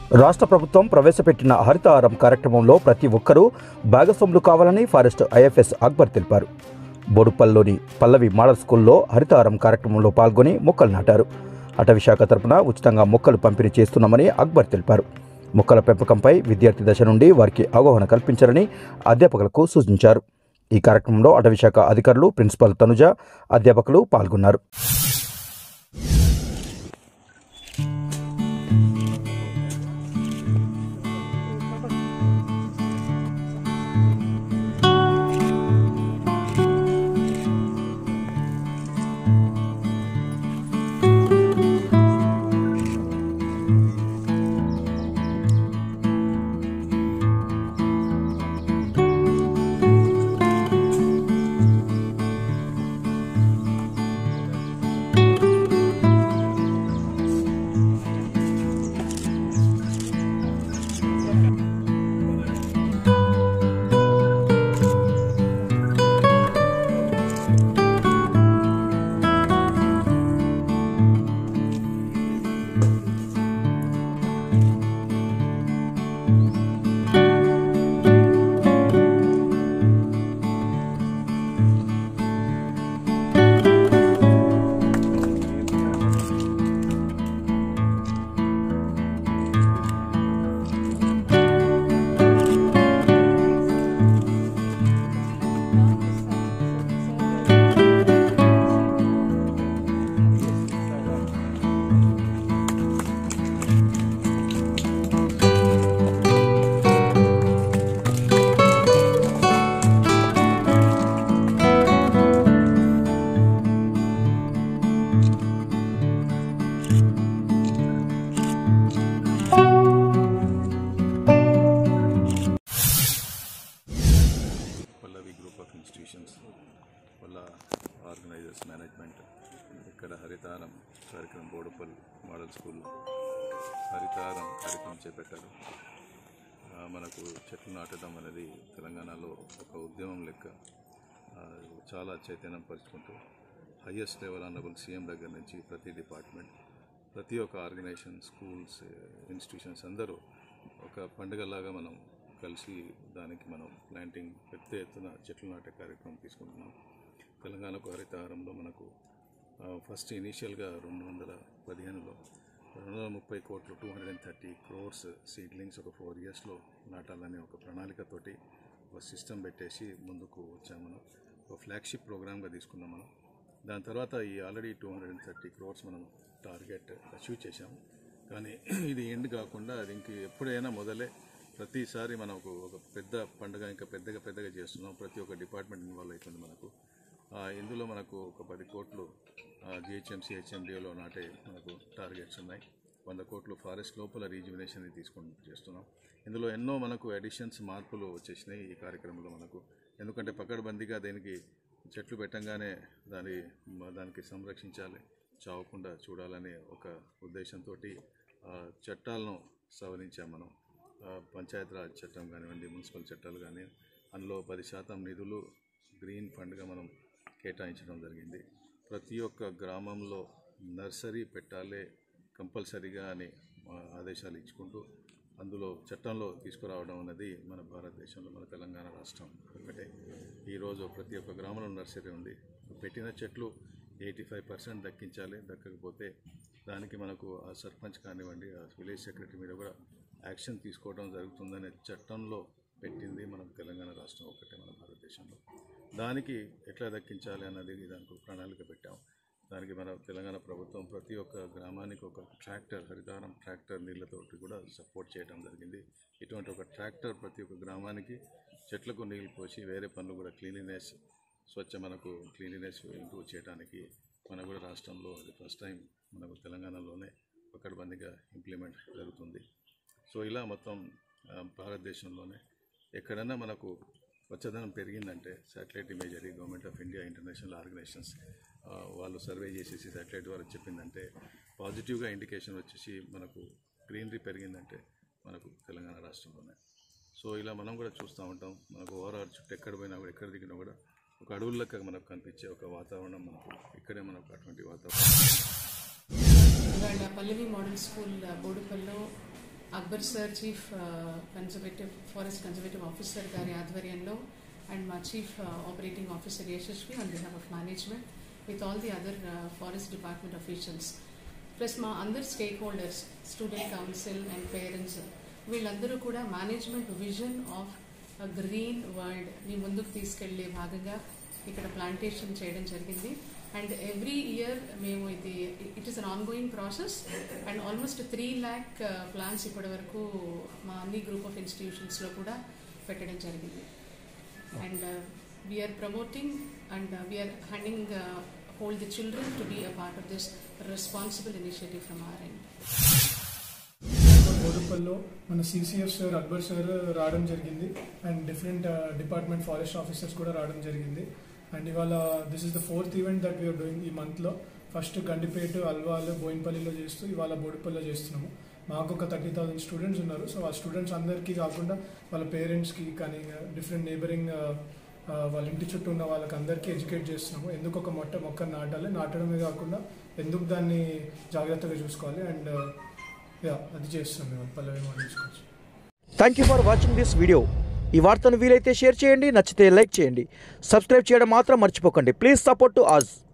రాష్ట్ర ప్రభుత్వం ప్రవేశపెట్టిన హరితహారం కార్యక్రమంలో ప్రతి ఒక్కరూ భాగస్వాములు కావాలని ఫారెస్ట్ ఐఎఫ్ఎస్ అక్బర్ తెలిపారు బోడుపల్లిలోని పల్లవి మోడల్ స్కూల్లో హరితహారం కార్యక్రమంలో పాల్గొని మొక్కలు నాటారు అటవీ శాఖ తరపున ఉచితంగా మొక్కలు పంపిణీ చేస్తున్నామని అక్బర్ తెలిపారు మొక్కల పెంపకంపై విద్యార్థి దశ నుండి వారికి అవగాహన కల్పించాలని అధ్యాపకులకు సూచించారు ఈ కార్యక్రమంలో అటవీ శాఖ అధికారులు ప్రిన్సిపల్ తనుజ అధ్యాపకులు పాల్గొన్నారు పల్లవి గ్రూప్ ఆఫ్ ఇన్స్టిట్యూషన్స్ వల్ల ఆర్గనైజర్స్ మేనేజ్మెంట్ ఇక్కడ హరితారం కార్యక్రమం బోడుపల్ మోడల్ స్కూల్ హరితారం కార్యక్రమం చేపట్టారు ఆ, మనకు చెట్లు నాటడం అనేది తెలంగాణలో ఒక ఉద్యమం లెక్క ఆ, చాలా చైతన్యం పరుచుకుంటూ హయ్యెస్ట్ లెవెల్ అన్నబుల్ సీఎం దగ్గర నుంచి ప్రతి డిపార్ట్మెంట్ ప్రతి ఒక్క ఆర్గనైజేషన్ స్కూల్స్ ఇన్స్టిట్యూషన్స్ అందరూ ఒక పండుగలాగా మనం కలిసి దానికి మనం ప్లాంటింగ్ పెద్ద ఎత్తున చెట్లు నాటే కార్యక్రమం తీసుకుంటున్నాం తెలంగాణకు హరితహారంలో మనకు ఆ, ఫస్ట్ ఇనీషియల్గా రెండు వందల పదిహేనులో రెండు వందల ముప్పై కోట్లు two hundred and thirty crores seedlings ఒక ఫోర్ ఇయర్స్లో నాటాలని ఒక ప్రణాళికతోటి ఒక సిస్టమ్ పెట్టేసి ముందుకు వచ్చాము మనం ఒక ఫ్లాగ్షిప్ ప్రోగ్రామ్గా తీసుకున్నాం మనం దాని తర్వాత ఈ already two hundred and thirty crores మనం టార్గెట్ అచీవ్ చేశాము కానీ ఇది ఎండ్ కాకుండా అది ఇంక ఎప్పుడైనా మొదలే ప్రతిసారి మనకు ఒక పెద్ద పండుగ ఇంకా పెద్దగా పెద్దగా చేస్తున్నాం ప్రతి ఒక్క డిపార్ట్మెంట్ ఇన్వాల్వ్ అవుతుంది మనకు ఆ, ఇందులో మనకు ఒక పది కోట్లు జిహెచ్ఎంసీ హెచ్ఎండిఓలో నాటే మనకు టార్గెట్స్ ఉన్నాయి వంద కోట్లు ఫారెస్ట్ లోపల రీజువినేషన్ తీసుకొని చేస్తున్నాం ఇందులో ఎన్నో మనకు అడిషన్స్ మార్పులు వచ్చేసినాయి ఈ కార్యక్రమంలో మనకు ఎందుకంటే పకడ్బందీగా దీనికి చెట్లు పెట్టంగానే దాని దానికి సంరక్షించాలి చావకుండా చూడాలనే ఒక ఉద్దేశంతో చట్టాలను సవరించాం మనం ఆ, పంచాయతీరాజ్ చట్టం కానివ్వండి మున్సిపల్ చట్టాలు కానీ అందులో పది శాతం నిధులు గ్రీన్ ఫండ్గా మనం కేటాయించడం జరిగింది ప్రతి ఒక్క గ్రామంలో నర్సరీ పెట్టాలి కంపల్సరీగా అని ఆ, ఆదేశాలు ఇచ్చుకుంటూ అందులో చట్టంలో తీసుకురావడం అన్నది మన భారతదేశంలో మన తెలంగాణ రాష్ట్రం ఒకటే ఈరోజు ప్రతి ఒక్క గ్రామంలో నర్సరీ ఉంది పెట్టిన చెట్లు ఎయిటీ ఫైవ్ పర్సెంట్ దక్కించాలి దక్కకపోతే దానికి మనకు ఆ సర్పంచ్ కానివ్వండి ఆ విలేజ్ సెక్రటరీ మీద కూడా యాక్షన్ తీసుకోవడం జరుగుతుందనే చట్టంలో పెట్టింది మనం తెలంగాణ రాష్ట్రం ఒకటే మన భారతదేశంలో దానికి ఎట్లా దక్కించాలి అన్నది దానికి ఒక ప్రణాళిక పెట్టాం దానికి మన తెలంగాణ ప్రభుత్వం ప్రతి ఒక్క గ్రామానికి ఒక ట్రాక్టర్ హరితారం ట్రాక్టర్ నీళ్ళతోటి కూడా సపోర్ట్ చేయడం జరిగింది ఇటువంటి ఒక ట్రాక్టర్ ప్రతి ఒక్క గ్రామానికి చెట్లకు నీళ్ళు పోసి వేరే పనులు కూడా క్లీనినెస్ స్వచ్ఛ మనకు క్లీనినెస్ ఇంప్రూవ్ చేయడానికి మన కూడా రాష్ట్రంలో అది ఫస్ట్ టైం మనకు తెలంగాణలోనే పకడ్బందీగా ఇంప్లిమెంట్ జరుగుతుంది సో ఇలా మొత్తం ఆ, భారతదేశంలోనే ఎక్కడన్నా మనకు వచ్చదనం పెరిగిందంటే satellite imagery government of India international organizations ఆ, వాళ్ళు సర్వే చేసేసి శాటిలైట్ ద్వారా చెప్పిందంటే పాజిటివ్గా ఇండికేషన్ వచ్చేసి మనకు గ్రీనరీ పెరిగిందంటే మనకు తెలంగాణ రాష్ట్రంలోనే సో ఇలా మనం కూడా చూస్తూ ఉంటాం మనకు ఓవరాల్ చుట్టూ ఎక్కడ పోయినా కూడా ఎక్కడ దిగినా కూడా ఒక అడవుల్లోకి మనకు కనిపించే ఒక వాతావరణం మనకు ఇక్కడే మనకు అటువంటి వాతావరణం ఇవాళ పల్లవి మోడల్ స్కూల్ బోడుపల్లో Akbar sir chief conservative forest conservative officer గారి ఆధ్వర్యంలో అండ్ మా chief operating officer Yashasvi on behalf of management with all the other forest department officials plus మా అందరు stake holders student council and parents వీళ్ళందరూ కూడా management vision of green world ని ముందుకు తీసుకెళ్లే భాగంగా ఇక్కడ ప్లాంటేషన్ చేయడం జరిగింది అండ్ ఎవ్రీ ఇయర్ మేము ఇది it is an on going process and almost three lakh plants ఇప్పటి వరకు మా అన్ని గ్రూప్ ఆఫ్ ఇన్స్టిట్యూషన్స్లో కూడా పెట్టడం జరిగింది and we are promoting and we are handing hold the children to be a part of this responsible initiative from our end బోడుపల్లో మన CCF sir Akbar sir రావడం జరిగింది and different department forest officers కూడా రావడం జరిగింది అండ్ ఇవాళ this is the fourth event that we are doing ఈ మంత్లో ఫస్ట్ గండిపేట అల్వాల్ బోయిన్పల్లిలో చేస్తూ ఇవాళ బోడుపల్లిలో చేస్తున్నాము మాకు ఒక థర్టీ థౌసండ్ స్టూడెంట్స్ ఉన్నారు సో ఆ స్టూడెంట్స్ అందరికీ కాకుండా వాళ్ళ పేరెంట్స్కి కానీ డిఫరెంట్ నేబరింగ్ వాళ్ళ ఇంటి చుట్టూ ఉన్న వాళ్ళకి అందరికీ ఎడ్యుకేట్ చేస్తున్నాము ఎందుకు ఒక మొట్ట మొక్క నాటాలి నాటడమే కాకుండా ఎందుకు దాన్ని జాగ్రత్తగా చూసుకోవాలి అండ్ యా అది చేస్తున్నాం మేము పల్లవి మనం చూసుకోవచ్చు thank you for watching this video ఈ వార్తను వీలైతే షేర్ చేయండి నచ్చితే లైక్ చేయండి సబ్స్క్రైబ్ చేయడం మాత్రం మర్చిపోకండి ప్లీజ్ సపోర్ట్ టు అస్